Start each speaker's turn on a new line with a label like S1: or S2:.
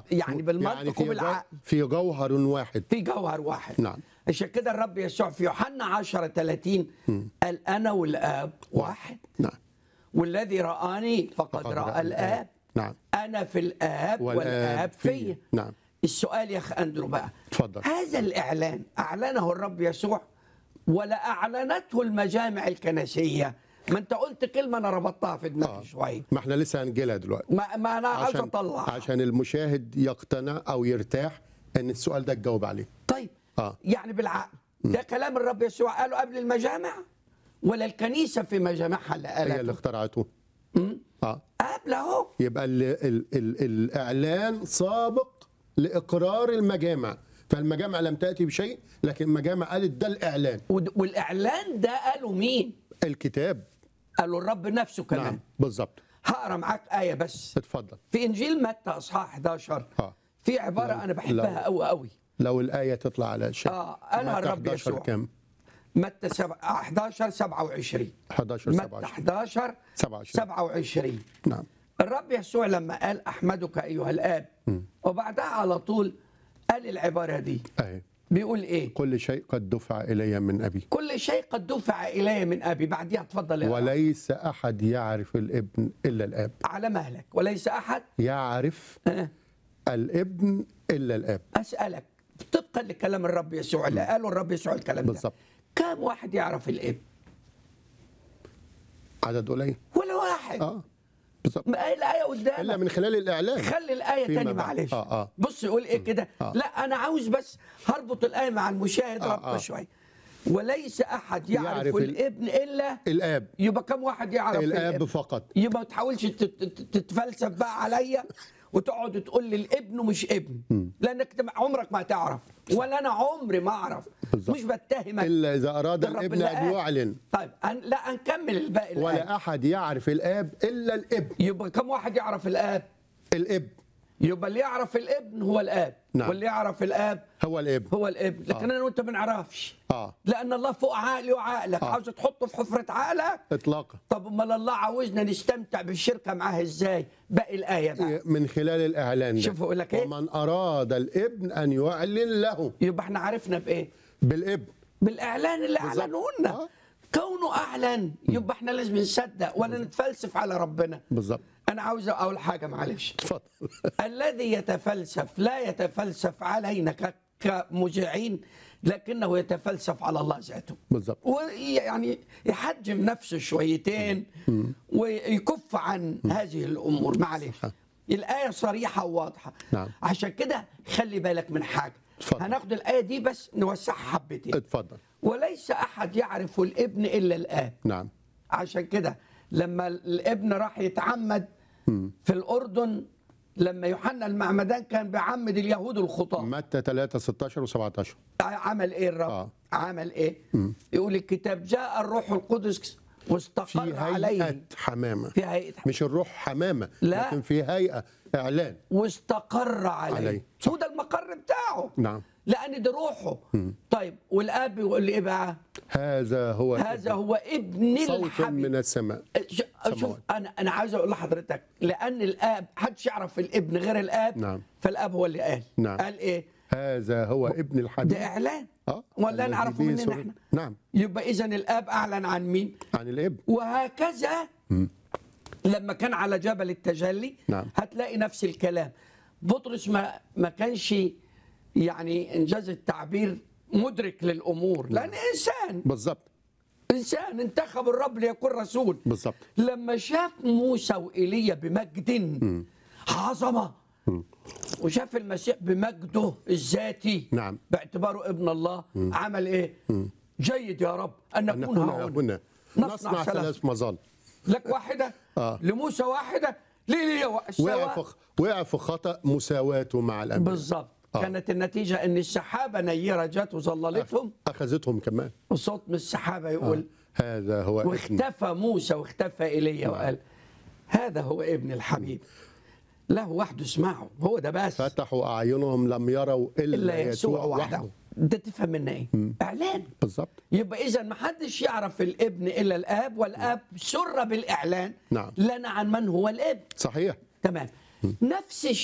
S1: يعني بالمنطق
S2: يعني في, جو...
S1: وبالعقل
S2: في جوهر واحد
S1: في جوهر واحد
S2: نعم.
S1: عشان كده الرب يسوع في يوحنا 10 30 قال انا والاب واحد
S2: نعم
S1: والذي رآني فقد
S2: فقد
S1: رأى الآب
S2: نعم
S1: أنا في الآب
S2: والآب
S1: والآب
S2: فيا.
S1: فيا
S2: نعم
S1: السؤال يا أخ أندرو بقى
S2: اتفضل
S1: هذا الإعلان أعلنه الرب يسوع ولا أعلنته المجامع الكنسية ما أنت قلت كلمة أنا ربطتها في دماغي
S2: آه.
S1: شوية
S2: ما احنا لسه هنجيلها دلوقتي
S1: ما, ما أنا عاوز
S2: عشان
S1: أطلع
S2: عشان المشاهد يقتنع او يرتاح ان السؤال ده تجاوب عليه
S1: طيب
S2: اه
S1: يعني بالعقل ده كلام الرب يسوع قاله قبل المجامع ولا الكنيسة في مجامعها اللي
S2: هي اللي
S1: قالته
S2: اخترعته اه
S1: قبل أهو
S2: يبقى ال ال ال الاعلان سابق لاقرار المجامع فالمجامع لم تاتي بشيء لكن المجامع قالت ده الاعلان
S1: ود- والإعلان ده قاله مين؟
S2: الكتاب
S1: قاله الرب نفسه كمان
S2: نعم بالظبط
S1: هقرا معاك آية بس
S2: اتفضل
S1: في إنجيل متى أصحاح 11
S2: اه
S1: في عبارة
S2: لو-
S1: أنا بحبها
S2: لو-
S1: قوي قوي
S2: لو الايه تطلع على الشاشة
S1: آه، قالها
S2: متى
S1: الرب
S2: 11
S1: يسوع.
S2: كام
S1: متى سبع- 11 27
S2: 11
S1: متى
S2: 27
S1: 11
S2: 27
S1: 27
S2: نعم
S1: الرب يسوع لما قال أحمدك أيها الآب وبعدها على طول قال العبارة دي
S2: اهي
S1: بيقول إيه
S2: كل شيء قد دفع الي من ابي
S1: كل شيء قد دفع إلي من أبي بعديها اتفضل يا رب.
S2: وليس احد يعرف الابن الا الاب
S1: على مهلك وليس أحد
S2: يعرف
S1: آه،
S2: الابن الا الاب
S1: أسألك طبقا لكلام الرب يسوع اللي قاله الرب يسوع الكلام ده
S2: بالظبط
S1: كم واحد يعرف الابن
S2: عدد قليل
S1: ولا واحد
S2: اه بالظبط
S1: ما هي الآية
S2: الا
S1: قدامك
S2: من خلال الاعلان
S1: خلي الآية
S2: فيما
S1: تاني
S2: بعد.
S1: معلش
S2: آه، آه.
S1: بص يقول إيه كده
S2: آه.
S1: لا أنا عاوز بس هربط الآية مع المشاهد
S2: آه،
S1: ربطة
S2: آه.
S1: شوية وليس أحد يعرف,
S2: يعرف ال-
S1: الابن إلا
S2: الاب
S1: يبقى كم واحد يعرف
S2: الاب
S1: الابن
S2: فقط
S1: يبقى ما تحاولش تت- تت- تتفلسف بقى عليا وتقعد تقول لي الابن مش ابن لانك تبقى عمرك ما هتعرف ولا انا عمري ما اعرف
S2: بالظبط.
S1: مش بتهمك
S2: الا اذا اراد
S1: الرب
S2: الابن
S1: اللي
S2: ان
S1: قال.
S2: يعلن
S1: طيب أن لا هنكمل الباقي الآية.
S2: ولا احد يعرف الاب الا الابن
S1: يبقى كم واحد يعرف الاب
S2: الابن
S1: يبقى اللي يعرف الابن هو الاب
S2: نعم.
S1: واللي يعرف الاب
S2: هو الابن
S1: هو الابن لكن انا وانت ما نعرفش
S2: اه
S1: لان الله فوق عقلي وعقلك
S2: آه.
S1: عاوز تحطه في حفره عقلك
S2: اطلاقا
S1: طب امال الله عاوزنا نستمتع بالشركه معاه ازاي باقي الايه بقى
S2: من خلال الاعلان ده
S1: شوف يقول لك ايه
S2: ومن اراد الابن ان يعلن له
S1: يبقى احنا عرفنا بايه
S2: بالابن
S1: بالاعلان اللي
S2: بالظبط.
S1: اعلنوه لنا
S2: آه.
S1: كونه اعلن يبقى احنا لازم نصدق ولا نتفلسف على ربنا
S2: بالظبط
S1: انا عاوز اقول حاجه معلش
S2: اتفضل
S1: الذي يتفلسف لا يتفلسف علينا ك- كمذيعين لكنه يتفلسف على الله ذاته
S2: بالظبط
S1: ويعني يحجم نفسه شويتين ويكف عن هذه الامور معلش
S2: صح.
S1: الايه صريحه وواضحه
S2: نعم.
S1: عشان كده خلي بالك من حاجه
S2: اتفضل.
S1: هناخد الايه دي بس نوسعها حبتين
S2: اتفضل
S1: وليس احد يعرف الابن الا الاب
S2: نعم
S1: عشان كده لما الابن راح يتعمد في الأردن لما يوحنا المعمدان كان بيعمد اليهود الخطاة
S2: متى 3 16 و17
S1: عمل ايه الرب
S2: آه.
S1: عمل ايه يقول الكتاب جاء الروح القدس
S2: في
S1: واستقر عليه
S2: هيئه حمامه
S1: في هيئة
S2: مش الروح حمامه
S1: لا.
S2: لكن في هيئه اعلان
S1: واستقر عليه,
S2: عليه.
S1: هو ده المقر بتاعه
S2: نعم
S1: لأن ده روحه طيب والآب يقول لي إيه بقى
S2: هذا هو
S1: هذا هو ابن
S2: صوت
S1: الحبيب
S2: من السماء
S1: ش- شوف
S2: سماوات.
S1: انا انا عاوز اقول لحضرتك لان الاب محدش يعرف الابن غير الاب
S2: نعم.
S1: فالاب هو اللي قال
S2: نعم.
S1: قال ايه
S2: هذا هو ابن الحبيب
S1: ده اعلان
S2: اه
S1: ولا
S2: الذي
S1: نعرفه
S2: به
S1: مننا
S2: سر-
S1: احنا
S2: نعم
S1: يبقى اذا الاب اعلن عن مين
S2: عن الابن
S1: وهكذا لما كان على جبل التجلي
S2: نعم.
S1: هتلاقي نفس الكلام بطرس ما ما كانش يعني انجاز التعبير مدرك للامور لان انسان
S2: بالظبط
S1: انسان انتخب الرب ليكون رسول
S2: بالظبط
S1: لما شاف موسى وإيليا بمجد عظمة وشاف المسيح بمجده الذاتي
S2: نعم.
S1: باعتباره ابن الله عمل ايه جيد يا رب أن
S2: أن
S1: نكون
S2: نكون
S1: هنا
S2: هنا
S1: نصنع
S2: نصنع
S1: ثلاث.
S2: ثلاث مظال
S1: لك واحدة
S2: آه.
S1: لموسى واحدة لإيليا
S2: وقع
S1: سواء
S2: في وقع في خطا مساواته مع الانبياء
S1: بالظبط
S2: آه.
S1: كانت النتيجة أن السحابة نيرة جت وظللتهم
S2: اخذتهم كمان
S1: وصوت من السحابة يقول
S2: هذا هو ابن
S1: واختفى موسى واختفى ايليا وقال هذا هو ابن الحبيب له وحده اسمعه هو ده بس
S2: فتحوا اعينهم لم يروا الا,
S1: الا يسوع وحده ده تفهم منا ايه اعلان
S2: بالظبط
S1: يبقى اذا ما حدش يعرف الابن الا الاب والاب سر بالاعلان
S2: نعم.
S1: لنا عن من هو الابن
S2: صحيح
S1: تمام نفس الشيء